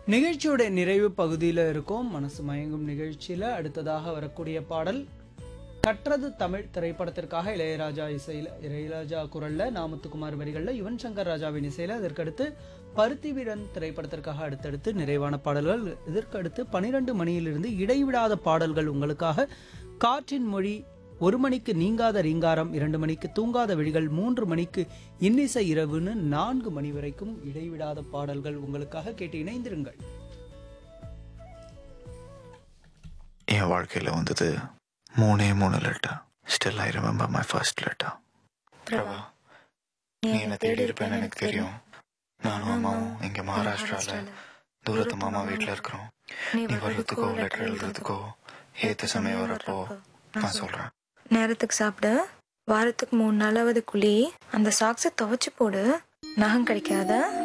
நிகழ்ச்சியோட நிறைவு பகுதியில் இருக்கும் மனசு மயங்கும் நிகழ்ச்சியில் அடுத்ததாக வரக்கூடிய பாடல் கற்றது தமிழ் திரைப்படத்திற்காக இளையராஜா இசையில் இளையராஜா குரல்ல நாமத்துக்குமார் வரிகளில் யுவன் சங்கர் ராஜாவின் இசையில் அதற்கடுத்து பருத்தி வீரன் திரைப்படத்திற்காக அடுத்தடுத்து நிறைவான பாடல்கள் இதற்கடுத்து பனிரெண்டு மணியிலிருந்து இடைவிடாத பாடல்கள் உங்களுக்காக காற்றின் மொழி ஒரு மணிக்கு நீங்காத ரீங்காரம் இரண்டு மணிக்கு தூங்காத விழிகள் மூன்று மணிக்கு இன்னிசை இரவுன்னு நான்கு மணி வரைக்கும் இடைவிடாத பாடல்கள் உங்களுக்காக கேட்டு இணைந்திருங்கள் என் வாழ்க்கையில் வந்தது மூணே மூணு letter still I remember my first letter Prabha நீ என்ன தேடி இருப்பேன்னு எனக்கு தெரியும் நானும் அம்மாவும் இங்க மகாராஷ்டிரால தூரத்து மாமா வீட்டில் இருக்கிறோம் நீ வர்றதுக்கோ லெட்டர் எழுதுறதுக்கோ ஏத்த சமயம் வரப்போ நான் சொல்றேன் நேரத்துக்கு சாப்பிடு வாரத்துக்கு மூணு நாளாவது குழி அந்த சாக்ஸை துவைச்சு போடு நகம் கிடைக்காத